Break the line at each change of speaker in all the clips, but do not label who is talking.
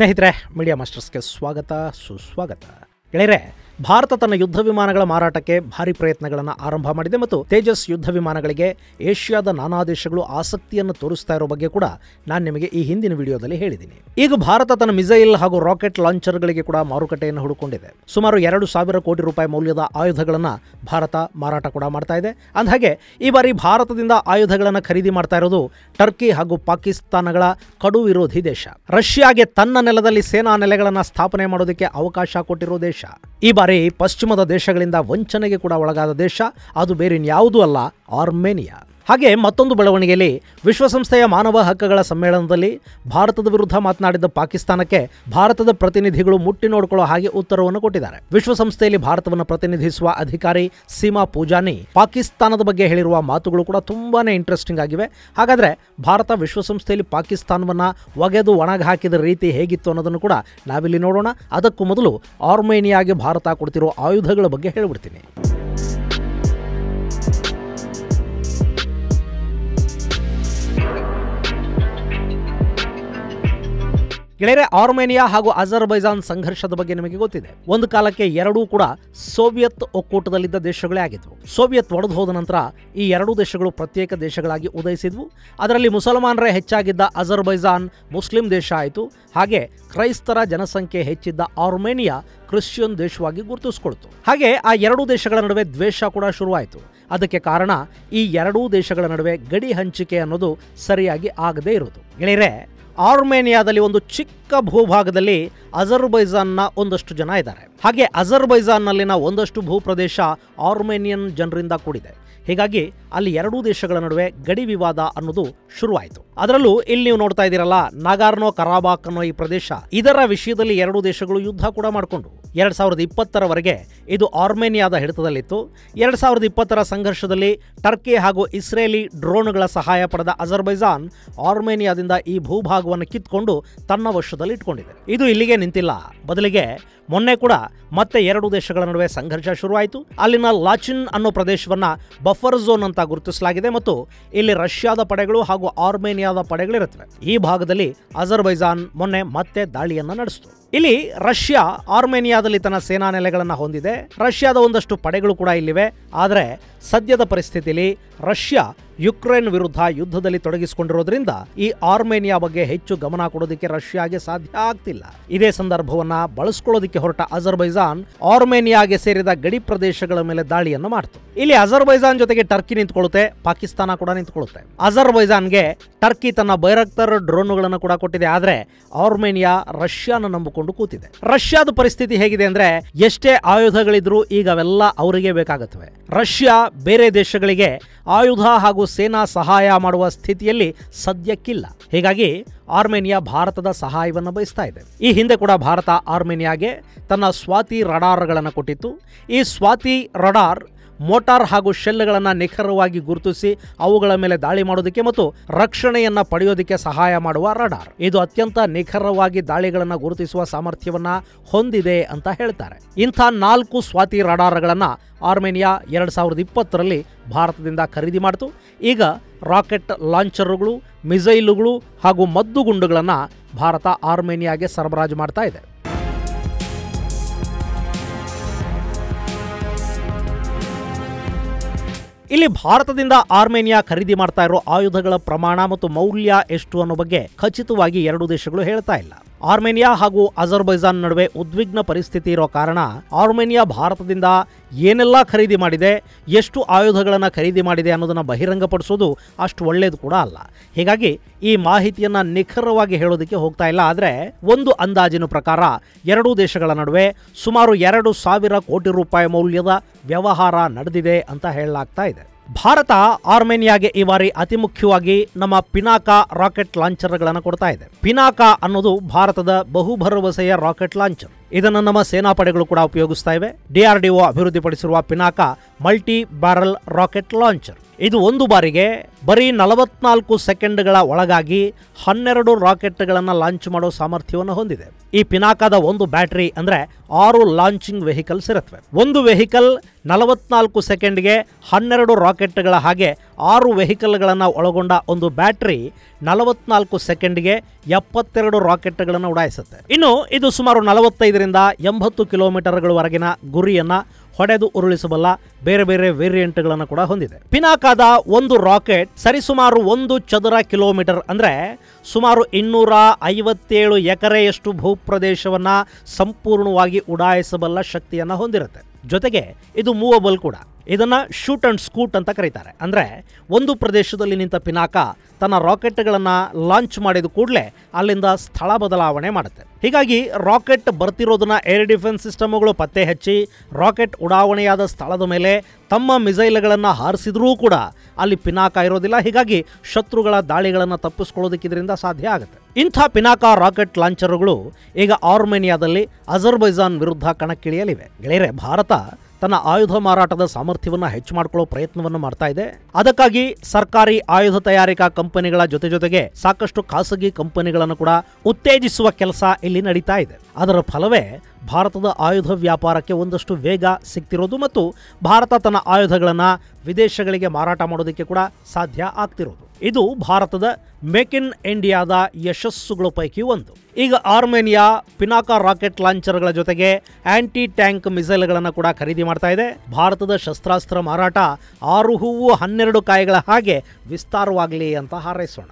ಸ್ನೇಹಿತರೆ ಮೀಡಿಯಾ ಮಾಸ್ಟರ್ಸ್ಗೆ ಸ್ವಾಗತ ಸುಸ್ವಾಗತ ಗೆಳೆಯರೆ ಭಾರತ ತನ್ನ ಯುದ್ಧ ವಿಮಾನಗಳ ಮಾರಾಟಕ್ಕೆ ಭಾರಿ ಪ್ರಯತ್ನಗಳನ್ನು ಆರಂಭ ಮಾಡಿದೆ ಮತ್ತು ತೇಜಸ್ ಯುದ್ಧ ವಿಮಾನಗಳಿಗೆ ಏಷ್ಯಾದ ನಾನಾ ದೇಶಗಳು ಆಸಕ್ತಿಯನ್ನು ತೋರಿಸ್ತಾ ಇರೋ ಬಗ್ಗೆ ಕೂಡ ನಾನು ನಿಮಗೆ ಈ ಹಿಂದಿನ ವಿಡಿಯೋದಲ್ಲಿ ಹೇಳಿದ್ದೀನಿ ಈಗ ಭಾರತ ತನ್ನ ಮಿಸೈಲ್ ಹಾಗೂ ರಾಕೆಟ್ ಲಾಂಚರ್ಗಳಿಗೆ ಕೂಡ ಮಾರುಕಟ್ಟೆಯನ್ನು ಹುಡುಕೊಂಡಿದೆ ಸುಮಾರು ಎರಡು ಸಾವಿರ ಕೋಟಿ ರೂಪಾಯಿ ಮೌಲ್ಯದ ಆಯುಧಗಳನ್ನು ಭಾರತ ಮಾರಾಟ ಕೂಡ ಮಾಡ್ತಾ ಇದೆ ಅಂದಹಾಗೆ ಈ ಬಾರಿ ಭಾರತದಿಂದ ಆಯುಧಗಳನ್ನು ಖರೀದಿ ಮಾಡ್ತಾ ಇರೋದು ಟರ್ಕಿ ಹಾಗೂ ಪಾಕಿಸ್ತಾನಗಳ ಕಡು ವಿರೋಧಿ ದೇಶ ರಷ್ಯಾಗೆ ತನ್ನ ನೆಲದಲ್ಲಿ ಸೇನಾ ನೆಲೆಗಳನ್ನು ಸ್ಥಾಪನೆ ಮಾಡೋದಕ್ಕೆ ಅವಕಾಶ ಕೊಟ್ಟಿರೋ ದೇಶ ಈ ಬಾರಿ ಪಶ್ಚಿಮದ ದೇಶಗಳಿಂದ ವಂಚನೆಗೆ ಕೂಡ ಒಳಗಾದ ದೇಶ ಅದು ಬೇರೆ ಇನ್ಯಾವುದೂ ಅಲ್ಲ ಆರ್ಮೇನಿಯಾ ಹಾಗೆ ಮತ್ತೊಂದು ಬೆಳವಣಿಗೆಯಲ್ಲಿ ವಿಶ್ವಸಂಸ್ಥೆಯ ಮಾನವ ಹಕ್ಕುಗಳ ಸಮ್ಮೇಳನದಲ್ಲಿ ಭಾರತದ ವಿರುದ್ಧ ಮಾತನಾಡಿದ್ದ ಪಾಕಿಸ್ತಾನಕ್ಕೆ ಭಾರತದ ಪ್ರತಿನಿಧಿಗಳು ಮುಟ್ಟಿ ನೋಡಿಕೊಳ್ಳೋ ಹಾಗೆ ಉತ್ತರವನ್ನು ಕೊಟ್ಟಿದ್ದಾರೆ ವಿಶ್ವಸಂಸ್ಥೆಯಲ್ಲಿ ಭಾರತವನ್ನು ಪ್ರತಿನಿಧಿಸುವ ಅಧಿಕಾರಿ ಸೀಮಾ ಪೂಜಾನಿ ಪಾಕಿಸ್ತಾನದ ಬಗ್ಗೆ ಹೇಳಿರುವ ಮಾತುಗಳು ಕೂಡ ತುಂಬಾನೇ ಇಂಟ್ರೆಸ್ಟಿಂಗ್ ಆಗಿವೆ ಹಾಗಾದ್ರೆ ಭಾರತ ವಿಶ್ವಸಂಸ್ಥೆಯಲ್ಲಿ ಪಾಕಿಸ್ತಾನವನ್ನ ಒಗೆದು ಒಣಗಿ ಹಾಕಿದ ರೀತಿ ಹೇಗಿತ್ತು ಅನ್ನೋದನ್ನು ಕೂಡ ನಾವಿಲ್ಲಿ ನೋಡೋಣ ಅದಕ್ಕೂ ಮೊದಲು ಆರ್ಮೇನಿಯಾಗೆ ಭಾರತ ಕೊಡ್ತಿರೋ ಆಯುಧಗಳ ಬಗ್ಗೆ ಹೇಳ್ಬಿಡ್ತೀನಿ ಗೆಳೆಯರೆ ಆರ್ಮೇನಿಯಾ ಹಾಗೂ ಅಜರ್ಬೈಜಾನ್ ಸಂಘರ್ಷದ ಬಗ್ಗೆ ನಿಮಗೆ ಗೊತ್ತಿದೆ ಒಂದು ಕಾಲಕ್ಕೆ ಎರಡೂ ಕೂಡ ಸೋವಿಯತ್ ಒಕ್ಕೂಟದಲ್ಲಿದ್ದ ದೇಶಗಳೇ ಆಗಿದ್ವು ಸೋವಿಯತ್ ಒಡೆದು ಹೋದ ನಂತರ ಈ ಎರಡೂ ದೇಶಗಳು ಪ್ರತ್ಯೇಕ ದೇಶಗಳಾಗಿ ಉದಯಿಸಿದ್ವು ಅದರಲ್ಲಿ ಮುಸಲ್ಮಾನರೇ ಹೆಚ್ಚಾಗಿದ್ದ ಅಜರ್ಬೈಜಾನ್ ಮುಸ್ಲಿಂ ದೇಶ ಆಯಿತು ಹಾಗೆ ಕ್ರೈಸ್ತರ ಜನಸಂಖ್ಯೆ ಹೆಚ್ಚಿದ್ದ ಆರ್ಮೇನಿಯಾ ಕ್ರಿಶ್ಚಿಯನ್ ದೇಶವಾಗಿ ಗುರುತಿಸ್ಕೊಳ್ತು ಹಾಗೆ ಆ ಎರಡೂ ದೇಶಗಳ ನಡುವೆ ದ್ವೇಷ ಕೂಡ ಶುರುವಾಯಿತು ಅದಕ್ಕೆ ಕಾರಣ ಈ ಎರಡೂ ದೇಶಗಳ ನಡುವೆ ಗಡಿ ಹಂಚಿಕೆ ಅನ್ನೋದು ಸರಿಯಾಗಿ ಆಗದೇ ಇರೋದು ಗೆಳೆಯರೆ ಆರ್ಮೇನಿಯಾದಲ್ಲಿ ಒಂದು ಚಿಕ್ಕ ಭೂಭಾಗದಲ್ಲಿ ಅಜರ್ಬೈಜಾನ್ನ ಒಂದಷ್ಟು ಜನ ಇದ್ದಾರೆ ಹಾಗೆ ಅಜರ್ಬೈಜಾನ್ನಲ್ಲಿನ ಒಂದಷ್ಟು ಭೂಪ್ರದೇಶ ಆರ್ಮೇನಿಯನ್ ಜನರಿಂದ ಕೂಡಿದೆ ಹೀಗಾಗಿ ಅಲ್ಲಿ ಎರಡೂ ದೇಶಗಳ ನಡುವೆ ಗಡಿ ವಿವಾದ ಅನ್ನೋದು ಶುರುವಾಯಿತು ಅದರಲ್ಲೂ ಇಲ್ಲಿ ನೀವು ನೋಡ್ತಾ ಇದ್ದೀರಲ್ಲ ನಾಗಾರ್ನೋ ಕರಾಬಾಕ್ ಅನ್ನೋ ಈ ಪ್ರದೇಶ ಇದರ ವಿಷಯದಲ್ಲಿ ಎರಡೂ ದೇಶಗಳು ಯುದ್ಧ ಕೂಡ ಮಾಡಿಕೊಂಡು ಎರಡ್ ಸಾವಿರದ ಇಪ್ಪತ್ತರವರೆಗೆ ಇದು ಆರ್ಮೇನಿಯಾದ ಹಿಡಿತದಲ್ಲಿತ್ತು ಎರಡ್ ಸಾವಿರದ ಇಪ್ಪತ್ತರ ಸಂಘರ್ಷದಲ್ಲಿ ಟರ್ಕಿ ಹಾಗೂ ಇಸ್ರೇಲಿ ಡ್ರೋನ್ಗಳ ಸಹಾಯ ಪಡೆದ ಅಜರ್ಬೈಜಾನ್ ಆರ್ಮೇನಿಯಾದಿಂದ ಈ ಭೂಭಾಗವನ್ನು ಕಿತ್ಕೊಂಡು ತನ್ನ ವಶದಲ್ಲಿ ಇಟ್ಕೊಂಡಿದೆ ಇದು ಇಲ್ಲಿಗೆ ನಿಂತಿಲ್ಲ ಬದಲಿಗೆ ಮೊನ್ನೆ ಕೂಡ ಮತ್ತೆ ಎರಡು ದೇಶಗಳ ನಡುವೆ ಸಂಘರ್ಷ ಶುರುವಾಯಿತು ಅಲ್ಲಿನ ಲಾಚಿನ್ ಅನ್ನೋ ಪ್ರದೇಶವನ್ನ ಬಫರ್ ಝೋನ್ ಅಂತ ಗುರುತಿಸಲಾಗಿದೆ ಮತ್ತು ಇಲ್ಲಿ ರಷ್ಯಾದ ಪಡೆಗಳು ಹಾಗೂ ಆರ್ಮೇನಿಯಾದ ಪಡೆಗಳಿರುತ್ತವೆ ಈ ಭಾಗದಲ್ಲಿ ಅಜರ್ಬೈಜಾನ್ ಮೊನ್ನೆ ಮತ್ತೆ ದಾಳಿಯನ್ನ ನಡೆಸಿತು ಇಲ್ಲಿ ರಷ್ಯಾ ಆರ್ಮೇನಿಯಾದಲ್ಲಿ ತನ್ನ ಸೇನಾ ನೆಲೆಗಳನ್ನು ಹೊಂದಿದೆ ರಷ್ಯಾದ ಒಂದಷ್ಟು ಪಡೆಗಳು ಕೂಡ ಇಲ್ಲಿವೆ ಆದರೆ ಸದ್ಯದ ಪರಿಸ್ಥಿತಿಯಲ್ಲಿ ರಷ್ಯಾ ಯುಕ್ರೇನ್ ವಿರುದ್ಧ ಯುದ್ಧದಲ್ಲಿ ತೊಡಗಿಸಿಕೊಂಡಿರೋದ್ರಿಂದ ಈ ಆರ್ಮೇನಿಯಾ ಬಗ್ಗೆ ಹೆಚ್ಚು ಗಮನ ಕೊಡೋದಕ್ಕೆ ರಷ್ಯಾಗೆ ಸಾಧ್ಯ ಆಗ್ತಿಲ್ಲ ಇದೇ ಸಂದರ್ಭವನ್ನ ಬಳಸ್ಕೊಳ್ಳೋದಕ್ಕೆ ಹೊರಟ ಅಜರ್ಬೈಜಾನ್ ಆರ್ಮೇನಿಯಾಗೆ ಸೇರಿದ ಗಡಿ ಪ್ರದೇಶಗಳ ಮೇಲೆ ದಾಳಿಯನ್ನು ಮಾಡ್ತು ಇಲ್ಲಿ ಅಜರ್ಬೈಜಾನ್ ಜೊತೆಗೆ ಟರ್ಕಿ ನಿಂತ್ಕೊಳ್ಳುತ್ತೆ ಪಾಕಿಸ್ತಾನ ಕೂಡ ನಿಂತ್ಕೊಳ್ಳುತ್ತೆ ಅಜರ್ಬೈಜಾನ್ಗೆ ಟರ್ಕಿ ತನ್ನ ಬೈರಕ್ತರ್ ಡ್ರೋನ್ಗಳನ್ನು ಕೂಡ ಕೊಟ್ಟಿದೆ ಆದ್ರೆ ಆರ್ಮೇನಿಯಾ ರಷ್ಯಾನ ನಂಬಿಕೊಂಡು ಕೂತಿದೆ ರಷ್ಯಾದ ಪರಿಸ್ಥಿತಿ ಹೇಗಿದೆ ಅಂದ್ರೆ ಎಷ್ಟೇ ಆಯುಧಗಳಿದ್ರೂ ಈಗ ಅವೆಲ್ಲ ಅವರಿಗೆ ಬೇಕಾಗುತ್ತವೆ ರಷ್ಯಾ ಬೇರೆ ದೇಶಗಳಿಗೆ ಆಯುಧ ಹಾಗೂ ಸೇನಾ ಸಹಾಯ ಮಾಡುವ ಸ್ಥಿತಿಯಲ್ಲಿ ಸದ್ಯಕ್ಕಿಲ್ಲ ಹೀಗಾಗಿ ಆರ್ಮೇನಿಯಾ ಭಾರತದ ಸಹಾಯವನ್ನು ಬಯಸ್ತಾ ಇದೆ ಈ ಹಿಂದೆ ಕೂಡ ಭಾರತ ಆರ್ಮೇನಿಯಾಗೆ ತನ್ನ ಸ್ವಾತಿ ರಡಾರ್ಗಳನ್ನು ಕೊಟ್ಟಿತ್ತು ಈ ಸ್ವಾತಿ ರಡಾರ್ ಮೋಟಾರ್ ಹಾಗೂ ಶೆಲ್ಗಳನ್ನು ನಿಖರವಾಗಿ ಗುರುತಿಸಿ ಅವುಗಳ ಮೇಲೆ ದಾಳಿ ಮಾಡೋದಕ್ಕೆ ಮತ್ತು ರಕ್ಷಣೆಯನ್ನ ಪಡೆಯೋದಕ್ಕೆ ಸಹಾಯ ಮಾಡುವ ರಡಾರ್ ಇದು ಅತ್ಯಂತ ನಿಖರವಾಗಿ ದಾಳಿಗಳನ್ನು ಗುರುತಿಸುವ ಸಾಮರ್ಥ್ಯವನ್ನ ಹೊಂದಿದೆ ಅಂತ ಹೇಳ್ತಾರೆ ಇಂಥ ನಾಲ್ಕು ಸ್ವಾತಿ ರಡಾರ್ಗಳನ್ನ ಆರ್ಮೇನಿಯಾ ಎರಡ್ ಸಾವಿರದ ಇಪ್ಪತ್ತರಲ್ಲಿ ಭಾರತದಿಂದ ಖರೀದಿ ಮಾಡಿತು ಈಗ ರಾಕೆಟ್ ಲಾಂಚರ್ಗಳು ಮಿಸೈಲುಗಳು ಹಾಗೂ ಮದ್ದುಗುಂಡುಗಳನ್ನು ಭಾರತ ಆರ್ಮೇನಿಯಾಗೆ ಸರಬರಾಜು ಮಾಡ್ತಾ ಇದೆ ಇಲ್ಲಿ ಭಾರತದಿಂದ ಆರ್ಮೇನಿಯಾ ಖರೀದಿ ಮಾಡ್ತಾ ಇರೋ ಆಯುಧಗಳ ಪ್ರಮಾಣ ಮತ್ತು ಮೌಲ್ಯ ಎಷ್ಟು ಅನ್ನೋ ಬಗ್ಗೆ ಖಚಿತವಾಗಿ ಎರಡು ದೇಶಗಳು ಹೇಳ್ತಾ ಇಲ್ಲ ಆರ್ಮೇನಿಯಾ ಹಾಗೂ ಅಜರ್ಬೈಜಾನ್ ನಡುವೆ ಉದ್ವಿಗ್ನ ಪರಿಸ್ಥಿತಿ ಇರೋ ಕಾರಣ ಆರ್ಮೇನಿಯಾ ಭಾರತದಿಂದ ಏನೆಲ್ಲ ಖರೀದಿ ಮಾಡಿದೆ ಎಷ್ಟು ಆಯುಧಗಳನ್ನು ಖರೀದಿ ಮಾಡಿದೆ ಅನ್ನೋದನ್ನು ಬಹಿರಂಗಪಡಿಸೋದು ಅಷ್ಟು ಒಳ್ಳೆಯದು ಕೂಡ ಅಲ್ಲ ಹೀಗಾಗಿ ಈ ಮಾಹಿತಿಯನ್ನ ನಿಖರವಾಗಿ ಹೇಳೋದಕ್ಕೆ ಹೋಗ್ತಾ ಇಲ್ಲ ಆದರೆ ಒಂದು ಅಂದಾಜಿನ ಪ್ರಕಾರ ಎರಡೂ ದೇಶಗಳ ನಡುವೆ ಸುಮಾರು ಎರಡು ಸಾವಿರ ಕೋಟಿ ರೂಪಾಯಿ ಮೌಲ್ಯದ ವ್ಯವಹಾರ ನಡೆದಿದೆ ಅಂತ ಹೇಳಲಾಗ್ತಾ ಇದೆ ಭಾರತ ಆರ್ಮೇನಿಯಾಗೆ ಈ ಬಾರಿ ಅತಿ ಮುಖ್ಯವಾಗಿ ನಮ್ಮ ಪಿನಾಕಾ ರಾಕೆಟ್ ಲಾಂಚರ್ಗಳನ್ನು ಕೊಡ್ತಾ ಇದೆ ಪಿನಾಕಾ ಅನ್ನೋದು ಭಾರತದ ಬಹುಭರವಸೆಯ ರಾಕೆಟ್ ಲಾಂಚರ್ ಇದನ್ನು ನಮ್ಮ ಸೇನಾಪಡೆಗಳು ಕೂಡ ಉಪಯೋಗಿಸ್ತಾ ಇವೆ ಡಿಆರ್ಡಿಒ ಅಭಿವೃದ್ಧಿಪಡಿಸಿರುವ Pinaka multi barrel rocket launcher ಇದು ಒಂದು ಬಾರಿಗೆ ಬರೀ ನಲವತ್ನಾಲ್ಕು ಸೆಕೆಂಡ್ಗಳ ಒಳಗಾಗಿ ಹನ್ನೆರಡು ರಾಕೆಟ್ಗಳನ್ನು ಲಾಂಚ್ ಮಾಡೋ ಸಾಮರ್ಥ್ಯವನ್ನು ಹೊಂದಿದೆ ಈ ಪಿನಾಕಾದ ಒಂದು ಬ್ಯಾಟರಿ ಅಂದ್ರೆ ಆರು ಲಾಂಚಿಂಗ್ ವೆಹಿಕಲ್ಸ್ ಇರುತ್ತವೆ ಒಂದು ವೆಹಿಕಲ್ ನಲವತ್ನಾಲ್ಕು ಸೆಕೆಂಡ್ಗೆ ಹನ್ನೆರಡು ರಾಕೆಟ್ಗಳ ಹಾಗೆ ಆರು ವೆಹಿಕಲ್ಗಳನ್ನು ಒಳಗೊಂಡ ಒಂದು ಬ್ಯಾಟರಿ ನಲವತ್ನಾಲ್ಕು ಸೆಕೆಂಡ್ಗೆ ಎಪ್ಪತ್ತೆರಡು ರಾಕೆಟ್ಗಳನ್ನು ಉಡಾಯಿಸುತ್ತೆ ಇನ್ನು ಇದು ಸುಮಾರು ನಲವತ್ತೈದರಿಂದ ಎಂಬತ್ತು ಕಿಲೋಮೀಟರ್ಗಳವರೆಗಿನ ಗುರಿಯನ್ನ ಹೊಡೆದು ಉರುಳಿಸಬಲ್ಲ ಬೇರೆ ಬೇರೆ ವೇರಿಯಂಟ್ಗಳನ್ನು ಕೂಡ ಹೊಂದಿದೆ ಪಿನಾಕಾದ ಒಂದು ರಾಕೆಟ್ ಸರಿಸುಮಾರು ಒಂದು ಚದರ ಕಿಲೋಮೀಟರ್ ಅಂದ್ರೆ ಸುಮಾರು ಇನ್ನೂರ ಐವತ್ತೇಳು ಎಕರೆಯಷ್ಟು ಭೂಪ್ರದೇಶವನ್ನ ಸಂಪೂರ್ಣವಾಗಿ ಉಡಾಯಿಸಬಲ್ಲ ಶಕ್ತಿಯನ್ನ ಹೊಂದಿರುತ್ತೆ ಜೊತೆಗೆ ಇದು ಮೂವಬಲ್ ಕೂಡ ಇದನ್ನ ಶೂಟ್ ಅಂಡ್ ಸ್ಕೂಟ್ ಅಂತ ಕರೀತಾರೆ ಅಂದ್ರೆ ಒಂದು ಪ್ರದೇಶದಲ್ಲಿ ನಿಂತ ಪಿನಾಕ ತನ್ನ ರಾಕೆಟ್ಗಳನ್ನು ಲಾಂಚ್ ಮಾಡಿದ ಕೂಡಲೇ ಅಲ್ಲಿಂದ ಸ್ಥಳ ಬದಲಾವಣೆ ಮಾಡುತ್ತೆ ಹೀಗಾಗಿ ರಾಕೆಟ್ ಬರ್ತಿರೋದನ್ನ ಏರ್ ಡಿಫೆನ್ಸ್ ಸಿಸ್ಟಮ್ಗಳು ಪತ್ತೆ ಹಚ್ಚಿ ರಾಕೆಟ್ ಉಡಾವಣೆಯಾದ ಸ್ಥಳದ ಮೇಲೆ ತಮ್ಮ ಮಿಸೈಲ್ಗಳನ್ನು ಹಾರಿಸಿದ್ರೂ ಕೂಡ ಅಲ್ಲಿ ಪಿನಾಕ ಇರೋದಿಲ್ಲ ಹೀಗಾಗಿ ಶತ್ರುಗಳ ದಾಳಿಗಳನ್ನು ತಪ್ಪಿಸ್ಕೊಳ್ಳೋದಕ್ಕೆ ಇದರಿಂದ ಸಾಧ್ಯ ಆಗುತ್ತೆ ಇಂಥ ಪಿನಾಕ ರಾಕೆಟ್ ಲಾಂಚರ್ಗಳು ಈಗ ಆರ್ಮೇನಿಯಾದಲ್ಲಿ ಅಜರ್ಬೈಜಾನ್ ವಿರುದ್ಧ ಕಣಕ್ಕಿಳಿಯಲಿವೆ ಗೆಳೆಯರೆ ಭಾರತ ತನ್ನ ಆಯುಧ ಮಾರಾಟದ ಸಾಮರ್ಥ್ಯವನ್ನು ಹೆಚ್ಚು ಮಾಡಿಕೊಳ್ಳೋ ಪ್ರಯತ್ನವನ್ನು ಮಾಡ್ತಾ ಇದೆ ಅದಕ್ಕಾಗಿ ಸರ್ಕಾರಿ ಆಯುಧ ತಯಾರಿಕಾ ಕಂಪನಿಗಳ ಜೊತೆ ಜೊತೆಗೆ ಸಾಕಷ್ಟು ಖಾಸಗಿ ಕಂಪನಿಗಳನ್ನು ಕೂಡ ಉತ್ತೇಜಿಸುವ ಕೆಲಸ ಇಲ್ಲಿ ನಡೀತಾ ಇದೆ ಅದರ ಫಲವೇ ಭಾರತದ ಆಯುಧ ವ್ಯಾಪಾರಕ್ಕೆ ಒಂದಷ್ಟು ವೇಗ ಸಿಗ್ತಿರೋದು ಮತ್ತು ಭಾರತ ತನ್ನ ಆಯುಧಗಳನ್ನು ವಿದೇಶಗಳಿಗೆ ಮಾರಾಟ ಮಾಡೋದಕ್ಕೆ ಕೂಡ ಸಾಧ್ಯ ಆಗ್ತಿರೋದು ಇದು ಭಾರತದ ಮೇಕ್ ಇನ್ ಇಂಡಿಯಾದ ಯಶಸ್ಸುಗಳ ಪೈಕಿ ಒಂದು ಈಗ ಆರ್ಮೇನಿಯಾ ಪಿನಾಕ ರಾಕೆಟ್ ಲಾಂಚರ್ಗಳ ಜೊತೆಗೆ ಆಂಟಿ ಟ್ಯಾಂಕ್ ಮಿಸೈಲ್ಗಳನ್ನು ಕೂಡ ಖರೀದಿ ಮಾಡ್ತಾ ಇದೆ ಭಾರತದ ಶಸ್ತ್ರಾಸ್ತ್ರ ಮಾರಾಟ ಆರು ಹೂವು ಹನ್ನೆರಡು ಕಾಯಿಗಳ ಹಾಗೆ ವಿಸ್ತಾರವಾಗಲಿ ಅಂತ ಹಾರೈಸೋಣ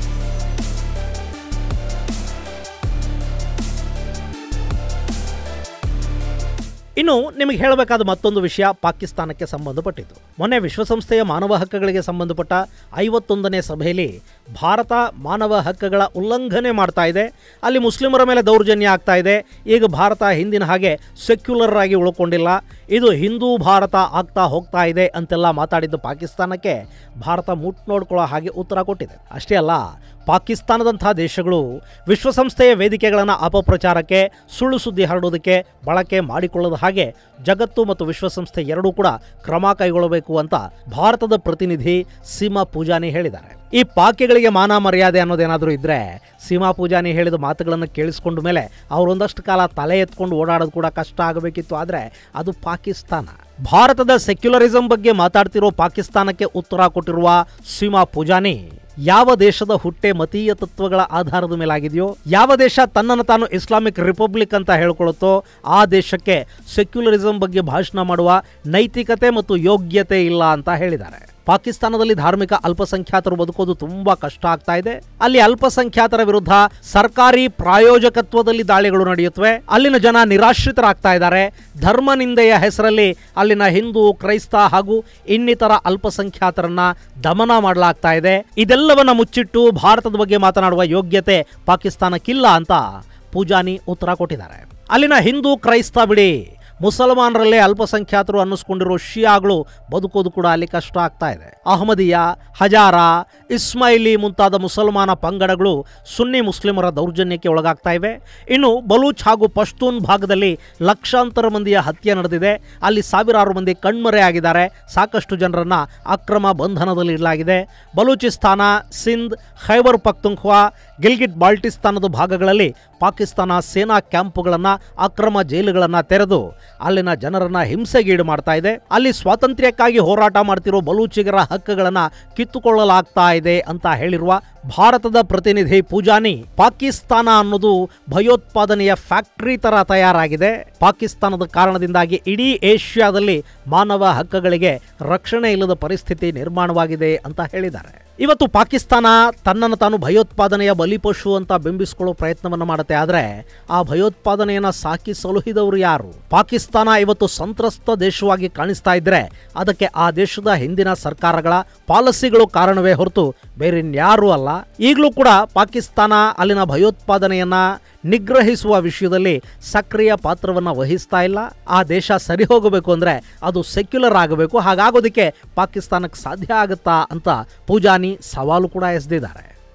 ಇನ್ನು ನಿಮಗೆ ಹೇಳಬೇಕಾದ ಮತ್ತೊಂದು ವಿಷಯ ಪಾಕಿಸ್ತಾನಕ್ಕೆ ಸಂಬಂಧಪಟ್ಟಿದ್ದು ಮೊನ್ನೆ ವಿಶ್ವಸಂಸ್ಥೆಯ ಮಾನವ ಹಕ್ಕುಗಳಿಗೆ ಸಂಬಂಧಪಟ್ಟ ಐವತ್ತೊಂದನೇ ಸಭೆಯಲ್ಲಿ ಭಾರತ ಮಾನವ ಹಕ್ಕುಗಳ ಉಲ್ಲಂಘನೆ ಮಾಡ್ತಾ ಇದೆ ಅಲ್ಲಿ ಮುಸ್ಲಿಮರ ಮೇಲೆ ದೌರ್ಜನ್ಯ ಆಗ್ತಾ ಇದೆ ಈಗ ಭಾರತ ಹಿಂದಿನ ಹಾಗೆ ಸೆಕ್ಯುಲರ್ ಆಗಿ ಉಳ್ಕೊಂಡಿಲ್ಲ ಇದು ಹಿಂದೂ ಭಾರತ ಆಗ್ತಾ ಹೋಗ್ತಾ ಇದೆ ಅಂತೆಲ್ಲ ಮಾತಾಡಿದ್ದು ಪಾಕಿಸ್ತಾನಕ್ಕೆ ಭಾರತ ಮುಟ್ ನೋಡ್ಕೊಳ್ಳೋ ಹಾಗೆ ಉತ್ತರ ಕೊಟ್ಟಿದೆ ಅಷ್ಟೇ ಅಲ್ಲ ಪಾಕಿಸ್ತಾನದಂತಹ ದೇಶಗಳು ವಿಶ್ವಸಂಸ್ಥೆಯ ವೇದಿಕೆಗಳನ್ನು ಅಪಪ್ರಚಾರಕ್ಕೆ ಸುಳ್ಳು ಸುದ್ದಿ ಹರಡೋದಕ್ಕೆ ಬಳಕೆ ಮಾಡಿಕೊಳ್ಳದ ಹಾಗೆ ಜಗತ್ತು ಮತ್ತು ವಿಶ್ವಸಂಸ್ಥೆ ಎರಡೂ ಕೂಡ ಕ್ರಮ ಕೈಗೊಳ್ಳಬೇಕು ಅಂತ ಭಾರತದ ಪ್ರತಿನಿಧಿ ಸೀಮಾ ಪೂಜಾನಿ ಹೇಳಿದ್ದಾರೆ ಈ ಪಾಕ್ಯಗಳಿಗೆ ಮಾನ ಮರ್ಯಾದೆ ಅನ್ನೋದೇನಾದರೂ ಇದ್ರೆ ಸೀಮಾ ಪೂಜಾನಿ ಹೇಳಿದ ಮಾತುಗಳನ್ನು ಕೇಳಿಸ್ಕೊಂಡ ಮೇಲೆ ಅವರೊಂದಷ್ಟು ಕಾಲ ತಲೆ ಎತ್ಕೊಂಡು ಓಡಾಡೋದು ಕೂಡ ಕಷ್ಟ ಆಗಬೇಕಿತ್ತು ಆದರೆ ಅದು ಪಾಕಿಸ್ತಾನ ಭಾರತದ ಸೆಕ್ಯುಲರಿಸಂ ಬಗ್ಗೆ ಮಾತಾಡ್ತಿರೋ ಪಾಕಿಸ್ತಾನಕ್ಕೆ ಉತ್ತರ ಕೊಟ್ಟಿರುವ ಸೀಮಾ ಪೂಜಾನಿ ಯಾವ ದೇಶದ ಹುಟ್ಟೆ ಮತೀಯ ತತ್ವಗಳ ಆಧಾರದ ಮೇಲಾಗಿದೆಯೋ ಯಾವ ದೇಶ ತನ್ನನ್ನು ತಾನು ಇಸ್ಲಾಮಿಕ್ ರಿಪಬ್ಲಿಕ್ ಅಂತ ಹೇಳ್ಕೊಳ್ಳುತ್ತೋ ಆ ದೇಶಕ್ಕೆ ಸೆಕ್ಯುಲರಿಸಂ ಬಗ್ಗೆ ಭಾಷಣ ಮಾಡುವ ನೈತಿಕತೆ ಮತ್ತು ಯೋಗ್ಯತೆ ಇಲ್ಲ ಅಂತ ಹೇಳಿದ್ದಾರೆ ಪಾಕಿಸ್ತಾನದಲ್ಲಿ ಧಾರ್ಮಿಕ ಅಲ್ಪಸಂಖ್ಯಾತರು ಬದುಕೋದು ತುಂಬಾ ಕಷ್ಟ ಆಗ್ತಾ ಇದೆ ಅಲ್ಲಿ ಅಲ್ಪಸಂಖ್ಯಾತರ ವಿರುದ್ಧ ಸರ್ಕಾರಿ ಪ್ರಾಯೋಜಕತ್ವದಲ್ಲಿ ದಾಳಿಗಳು ನಡೆಯುತ್ತವೆ ಅಲ್ಲಿನ ಜನ ನಿರಾಶ್ರಿತರಾಗ್ತಾ ಇದ್ದಾರೆ ಧರ್ಮ ನಿಂದೆಯ ಹೆಸರಲ್ಲಿ ಅಲ್ಲಿನ ಹಿಂದೂ ಕ್ರೈಸ್ತ ಹಾಗೂ ಇನ್ನಿತರ ಅಲ್ಪಸಂಖ್ಯಾತರನ್ನ ದಮನ ಮಾಡಲಾಗ್ತಾ ಇದೆ ಇದೆಲ್ಲವನ್ನ ಮುಚ್ಚಿಟ್ಟು ಭಾರತದ ಬಗ್ಗೆ ಮಾತನಾಡುವ ಯೋಗ್ಯತೆ ಪಾಕಿಸ್ತಾನಕ್ಕಿಲ್ಲ ಅಂತ ಪೂಜಾನಿ ಉತ್ತರ ಕೊಟ್ಟಿದ್ದಾರೆ ಅಲ್ಲಿನ ಹಿಂದೂ ಕ್ರೈಸ್ತ ಬಿಡಿ ಮುಸಲ್ಮಾನರಲ್ಲೇ ಅಲ್ಪಸಂಖ್ಯಾತರು ಅನ್ನಿಸ್ಕೊಂಡಿರೋ ಶಿಯಾಗಳು ಬದುಕೋದು ಕೂಡ ಅಲ್ಲಿ ಕಷ್ಟ ಆಗ್ತಾ ಇದೆ ಅಹಮದಿಯಾ ಹಜಾರಾ ಇಸ್ಮಾಯಿಲಿ ಮುಂತಾದ ಮುಸಲ್ಮಾನ ಪಂಗಡಗಳು ಸುನ್ನಿ ಮುಸ್ಲಿಮರ ದೌರ್ಜನ್ಯಕ್ಕೆ ಒಳಗಾಗ್ತಾ ಇವೆ ಇನ್ನು ಬಲೂಚ್ ಹಾಗೂ ಪಶ್ತೂನ್ ಭಾಗದಲ್ಲಿ ಲಕ್ಷಾಂತರ ಮಂದಿಯ ಹತ್ಯೆ ನಡೆದಿದೆ ಅಲ್ಲಿ ಸಾವಿರಾರು ಮಂದಿ ಕಣ್ಮರೆ ಆಗಿದ್ದಾರೆ ಸಾಕಷ್ಟು ಜನರನ್ನ ಅಕ್ರಮ ಬಂಧನದಲ್ಲಿ ಇಡಲಾಗಿದೆ ಬಲೂಚಿಸ್ತಾನ ಸಿಂಧ್ ಖೈಬರ್ ಪಖ್ತುಂಖ್ವಾ ಗಿಲ್ಗಿಟ್ ಬಾಲ್ಟಿಸ್ತಾನದ ಭಾಗಗಳಲ್ಲಿ ಪಾಕಿಸ್ತಾನ ಸೇನಾ ಕ್ಯಾಂಪುಗಳನ್ನು ಅಕ್ರಮ ಜೈಲುಗಳನ್ನು ತೆರೆದು ಅಲ್ಲಿನ ಜನರನ್ನ ಹಿಂಸೆಗೀಡು ಮಾಡ್ತಾ ಇದೆ ಅಲ್ಲಿ ಸ್ವಾತಂತ್ರ್ಯಕ್ಕಾಗಿ ಹೋರಾಟ ಮಾಡ್ತಿರೋ ಬಲೂಚಿಗರ ಹಕ್ಕುಗಳನ್ನ ಕಿತ್ತುಕೊಳ್ಳಲಾಗ್ತಾ ಇದೆ ಅಂತ ಹೇಳಿರುವ ಭಾರತದ ಪ್ರತಿನಿಧಿ ಪೂಜಾನಿ ಪಾಕಿಸ್ತಾನ ಅನ್ನೋದು ಭಯೋತ್ಪಾದನೆಯ ಫ್ಯಾಕ್ಟರಿ ತರ ತಯಾರಾಗಿದೆ ಪಾಕಿಸ್ತಾನದ ಕಾರಣದಿಂದಾಗಿ ಇಡೀ ಏಷ್ಯಾದಲ್ಲಿ ಮಾನವ ಹಕ್ಕುಗಳಿಗೆ ರಕ್ಷಣೆ ಇಲ್ಲದ ಪರಿಸ್ಥಿತಿ ನಿರ್ಮಾಣವಾಗಿದೆ ಅಂತ ಹೇಳಿದ್ದಾರೆ ಇವತ್ತು ಪಾಕಿಸ್ತಾನ ತನ್ನನ್ನು ತಾನು ಭಯೋತ್ಪಾದನೆಯ ಬಲಿಪಶು ಅಂತ ಬಿಂಬಿಸಿಕೊಳ್ಳೋ ಪ್ರಯತ್ನವನ್ನು ಮಾಡುತ್ತೆ ಆದರೆ ಆ ಭಯೋತ್ಪಾದನೆಯನ್ನ ಸಾಕಿ ಸಲುಹಿದವರು ಯಾರು ಪಾಕಿಸ್ತಾನ ಇವತ್ತು ಸಂತ್ರಸ್ತ ದೇಶವಾಗಿ ಕಾಣಿಸ್ತಾ ಇದ್ರೆ ಅದಕ್ಕೆ ಆ ದೇಶದ ಹಿಂದಿನ ಸರ್ಕಾರಗಳ ಪಾಲಿಸಿಗಳು ಕಾರಣವೇ ಹೊರತು ಬೇರೆನ್ಯಾರೂ ಅಲ್ಲ ಈಗಲೂ ಕೂಡ ಪಾಕಿಸ್ತಾನ ಅಲ್ಲಿನ ಭಯೋತ್ಪಾದನೆಯನ್ನ ನಿಗ್ರಹಿಸುವ ವಿಷಯದಲ್ಲಿ ಸಕ್ರಿಯ ಪಾತ್ರವನ್ನು ವಹಿಸ್ತಾ ಇಲ್ಲ ಆ ದೇಶ ಸರಿ ಹೋಗಬೇಕು ಅಂದ್ರೆ ಅದು ಸೆಕ್ಯುಲರ್ ಆಗಬೇಕು ಹಾಗಾಗೋದಕ್ಕೆ ಪಾಕಿಸ್ತಾನಕ್ಕೆ ಸಾಧ್ಯ ಆಗುತ್ತಾ ಅಂತ ಪೂಜಾನಿ ಸವಾಲು ಕೂಡ ಎಸೆದಿದ್ದಾರೆ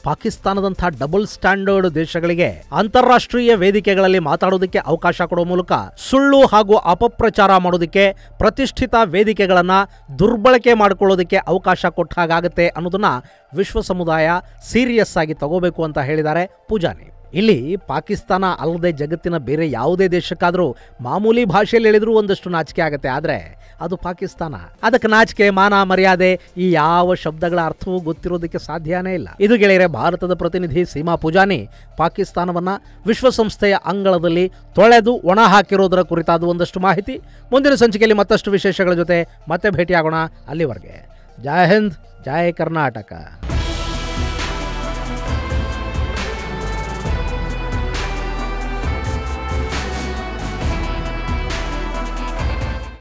ಪಾಕಿಸ್ತಾನದಂಥ ಡಬಲ್ ಸ್ಟ್ಯಾಂಡರ್ಡ್ ದೇಶಗಳಿಗೆ ಅಂತಾರಾಷ್ಟ್ರೀಯ ವೇದಿಕೆಗಳಲ್ಲಿ ಮಾತಾಡೋದಕ್ಕೆ ಅವಕಾಶ ಕೊಡೋ ಮೂಲಕ ಸುಳ್ಳು ಹಾಗೂ ಅಪಪ್ರಚಾರ ಮಾಡೋದಕ್ಕೆ ಪ್ರತಿಷ್ಠಿತ ವೇದಿಕೆಗಳನ್ನ ದುರ್ಬಳಕೆ ಮಾಡಿಕೊಳ್ಳೋದಕ್ಕೆ ಅವಕಾಶ ಕೊಟ್ಟ ಹಾಗಾಗತ್ತೆ ಅನ್ನೋದನ್ನ ವಿಶ್ವ ಸಮುದಾಯ ಸೀರಿಯಸ್ ಆಗಿ ತಗೋಬೇಕು ಅಂತ ಹೇಳಿದ್ದಾರೆ ಪೂಜಾನಿ ಇಲ್ಲಿ ಪಾಕಿಸ್ತಾನ ಅಲ್ಲದೆ ಜಗತ್ತಿನ ಬೇರೆ ಯಾವುದೇ ದೇಶಕ್ಕಾದರೂ ಮಾಮೂಲಿ ಭಾಷೆಯಲ್ಲಿ ಹೇಳಿದ್ರೂ ಒಂದಷ್ಟು ನಾಚಿಕೆ ಆಗುತ್ತೆ ಆದರೆ ಅದು ಪಾಕಿಸ್ತಾನ ಅದಕ್ಕೆ ನಾಚಿಕೆ ಮಾನ ಮರ್ಯಾದೆ ಈ ಯಾವ ಶಬ್ದಗಳ ಅರ್ಥವೂ ಗೊತ್ತಿರೋದಕ್ಕೆ ಸಾಧ್ಯನೇ ಇಲ್ಲ ಇದು ಗೆಳೆಯರೆ ಭಾರತದ ಪ್ರತಿನಿಧಿ ಸೀಮಾ ಪೂಜಾನಿ ಪಾಕಿಸ್ತಾನವನ್ನ ವಿಶ್ವಸಂಸ್ಥೆಯ ಅಂಗಳದಲ್ಲಿ ತೊಳೆದು ಒಣ ಹಾಕಿರೋದರ ಕುರಿತಾದ ಒಂದಷ್ಟು ಮಾಹಿತಿ ಮುಂದಿನ ಸಂಚಿಕೆಯಲ್ಲಿ ಮತ್ತಷ್ಟು ವಿಶೇಷಗಳ ಜೊತೆ ಮತ್ತೆ ಭೇಟಿಯಾಗೋಣ ಅಲ್ಲಿವರೆಗೆ ಜೈ ಹಿಂದ್ ಜೈ ಕರ್ನಾಟಕ